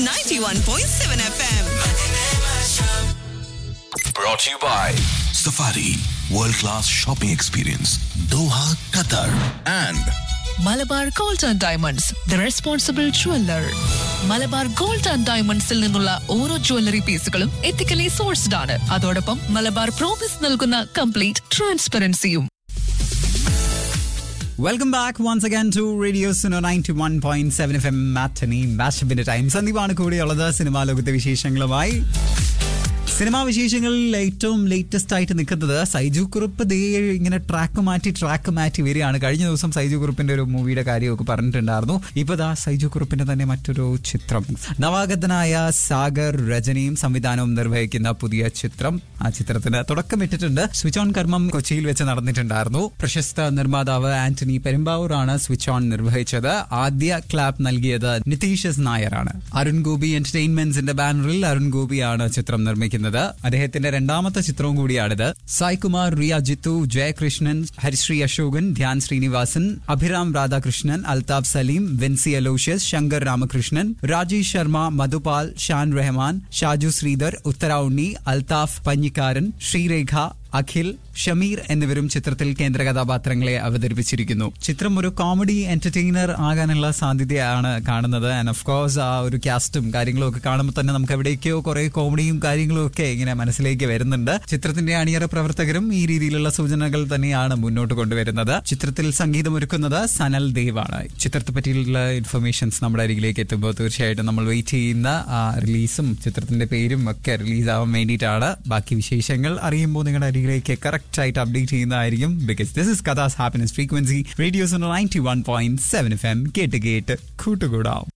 91.7 FM. Brought to you by Safari World Class Shopping Experience Doha, Qatar and Malabar gold and diamonds the responsible jeweller Malabar gold and ഡയമണ്ട്സിൽ നിന്നുള്ള ഓരോ jewellery പീസുകളും ethically sourced ആണ് അതോടൊപ്പം Malabar promise നൽകുന്ന complete ട്രാൻസ്പെറൻസിയും welcome back once again to radio Suno ninety one point seven F M matinee മാച്ചപ്പിന്റെ time സന്ദീപാണ് കൂടിയുള്ളത് സിനിമാ ലോകത്തെ വിശേഷങ്ങളുമായി സിനിമാ വിശേഷങ്ങളിൽ ഏറ്റവും ലേറ്റസ്റ്റ് ആയിട്ട് നിൽക്കുന്നത് സൈജു കുറുപ്പ് ദേ ഇങ്ങനെ ട്രാക്ക് മാറ്റി ട്രാക്ക് മാറ്റി വരികയാണ് കഴിഞ്ഞ ദിവസം സൈജു കുറുപ്പിന്റെ ഒരു മൂവിയുടെ കാര്യമൊക്കെ പറഞ്ഞിട്ടുണ്ടായിരുന്നു ഇപ്പൊ ദാ സൈജു കുറുപ്പിന്റെ തന്നെ മറ്റൊരു ചിത്രം നവാഗതനായ സാഗർ രജനിയും സംവിധാനവും നിർവഹിക്കുന്ന പുതിയ ചിത്രം ആ ചിത്രത്തിന് തുടക്കമിട്ടിട്ടുണ്ട് സ്വിച്ച് ഓൺ കർമ്മം കൊച്ചിയിൽ വെച്ച് നടന്നിട്ടുണ്ടായിരുന്നു പ്രശസ്ത നിർമ്മാതാവ് ആന്റണി പെരുമ്പാവൂറാണ് സ്വിച്ച് ഓൺ നിർവഹിച്ചത് ആദ്യ ക്ലാപ്പ് നൽകിയത് നിതീഷ് എസ് നായരാണ് അരുൺ ഗോപി എന്റർടൈൻമെന്റ്സിന്റെ ബാനറിൽ അരുൺ ഗോപിയാണ് ചിത്രം നിർമ്മിക്കുന്നത് അദ്ദേഹത്തിന്റെ രണ്ടാമത്തെ ചിത്രവും കൂടിയാണിത് സായ്കുമാർ റിയ ജിത്തു ജയകൃഷ്ണൻ ഹരിശ്രീ അശോകൻ ധ്യാൻ ശ്രീനിവാസൻ അഭിരാം രാധാകൃഷ്ണൻ അൽതാഫ് സലീം വെൻസി അലോഷ്യസ് ശങ്കർ രാമകൃഷ്ണൻ രാജേഷ് ശർമ്മ മധുപാൽ ഷാൻ റഹ്മാൻ ഷാജു ശ്രീധർ ഉത്തര ഉണ്ണി അൽതാഫ് പഞ്ഞിക്കാരൻ ശ്രീരേഖ അഖിൽ ഷമീർ എന്നിവരും ചിത്രത്തിൽ കേന്ദ്ര കഥാപാത്രങ്ങളെ അവതരിപ്പിച്ചിരിക്കുന്നു ചിത്രം ഒരു കോമഡി എന്റർടൈനർ ആകാനുള്ള സാധ്യതയാണ് കാണുന്നത് ആൻഡ് ഓഫ് കോഴ്സ് ആ ഒരു കാസ്റ്റും കാര്യങ്ങളും ഒക്കെ കാണുമ്പോൾ തന്നെ നമുക്ക് എവിടേക്കോ കുറെ കോമഡിയും കാര്യങ്ങളും ഒക്കെ ഇങ്ങനെ മനസ്സിലേക്ക് വരുന്നുണ്ട് ചിത്രത്തിന്റെ അണിയറ പ്രവർത്തകരും ഈ രീതിയിലുള്ള സൂചനകൾ തന്നെയാണ് മുന്നോട്ട് കൊണ്ടുവരുന്നത് ചിത്രത്തിൽ സംഗീതമൊരുക്കുന്നത് സനൽ ദേവ് ആണ് ചിത്രത്തെ പറ്റിയുള്ള ഇൻഫർമേഷൻസ് നമ്മുടെ അരികിലേക്ക് എത്തുമ്പോൾ തീർച്ചയായിട്ടും നമ്മൾ വെയിറ്റ് ചെയ്യുന്ന ആ റിലീസും ചിത്രത്തിന്റെ പേരും ഒക്കെ റിലീസ് ആവാൻ വേണ്ടിയിട്ടാണ് ബാക്കി വിശേഷങ്ങൾ അറിയുമ്പോൾ നിങ്ങളുടെ അരികിലേക്ക് കറക്റ്റ് ആയിട്ട് അപ്ഡേറ്റ് ചെയ്യുന്നതായിരിക്കും because this is Qatar's happiness frequency radios ninety one point seven F M കേട്ട് കേട്ട് കൂട്ടുകൂടാം